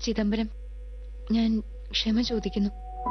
ചിദംബരം ഞാൻ ക്ഷമ ചോദിക്കുന്നു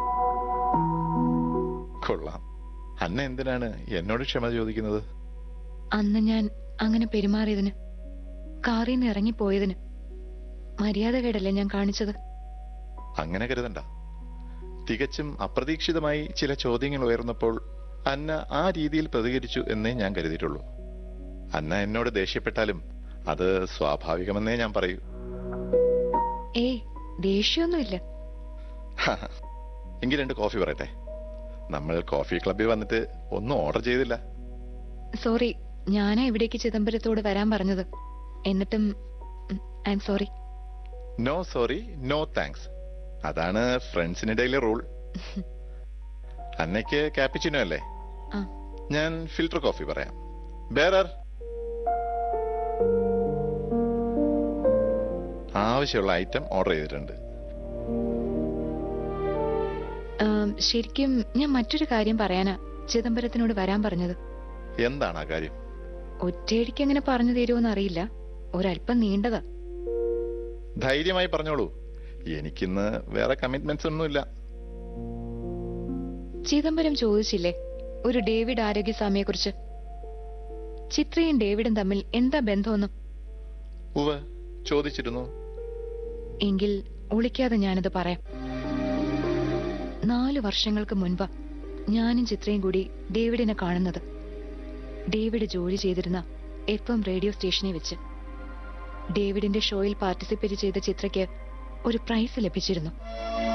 കൊള്ളാം അന്ന എന്തിനാണ് എന്നോട് ക്ഷമ ചോദിക്കുന്നത് അന്ന് ഞാൻ അങ്ങനെ പെരുമാറിയതിന് കാറിൽ നിന്ന് ഇറങ്ങിപ്പോയതിന് മര്യാദകേടല്ലേ ഞാൻ കാണിച്ചത് അങ്ങനെ കരുതണ്ട തികച്ചും അപ്രതീക്ഷിതമായി ചില ചോദ്യങ്ങൾ ഉയർന്നപ്പോൾ അന്ന ആ രീതിയിൽ പ്രതികരിച്ചു എന്നേ ഞാൻ കരുതിയിട്ടുള്ളൂ അന്ന എന്നോട് ദേഷ്യപ്പെട്ടാലും അത് സ്വാഭാവികമെന്നേ ഞാൻ പറയൂ ഏയ് ദേഷ്യമൊന്നുമില്ല എങ്കിൽ രണ്ട് കോഫി പറയട്ടെ നമ്മൾ കോഫി ക്ലബ്ബിൽ വന്നിട്ട് ഒന്നും ഓർഡർ ചെയ്തില്ല സോറി ഞാനാ ഇവിടേക്ക് ചിദംബരത്തോട് വരാൻ പറഞ്ഞത് എന്നിട്ടും I M sorry no sorry no thanks അതാണ് ഫ്രണ്ട്സിനിടയിലെ റൂൾ അന്നയ്ക്ക് ക്യാപ്പിച്ചിനോ അല്ലേ ആ ഞാൻ ഫിൽറ്റർ കോഫി പറയാം ബേറർ ആവശ്യമുള്ള ഐറ്റം ഓർഡർ ചെയ്തിട്ടുണ്ട് ആം, ശരിക്കും ഞാൻ മറ്റൊരു കാര്യം പറയാനാ ചിദംബരത്തിനോട് വരാൻ പറഞ്ഞത് എന്താണ് ആ കാര്യം ഒറ്റയടിക്ക് അങ്ങനെ പറഞ്ഞു തരുമോന്ന് അറിയില്ല ഒരല്പം നീണ്ടതാ ധൈര്യമായി പറഞ്ഞോളൂ എനിക്കിന്ന് വേറെ കമ്മിറ്റ്മെന്റ്സ് ഒന്നുമില്ല ചിദംബരം ചോദിച്ചില്ലേ ഒരു ഡേവിഡ് ആരോഗ്യസ്വാമിയെ കുറിച്ച് ചിത്രയും ഡേവിഡും തമ്മിൽ എന്താ ബന്ധമൊന്നും ഉവ ചോദിച്ചിരുന്നു എങ്കിൽ ഒളിക്കാതെ ഞാനത് പറയാം നാലു വർഷങ്ങൾക്ക് മുൻപ് ഞാനും ചിത്രയും കൂടി ഡേവിഡിനെ കാണുന്നത് ഡേവിഡ് ജോലി ചെയ്തിരുന്ന എഫ് എം റേഡിയോ സ്റ്റേഷനിൽ വെച്ച് ഡേവിഡിന്റെ ഷോയിൽ പാർട്ടിസിപ്പേറ്റ് ചെയ്ത ചിത്രയ്ക്ക് ഒരു പ്രൈസ് ലഭിച്ചിരുന്നു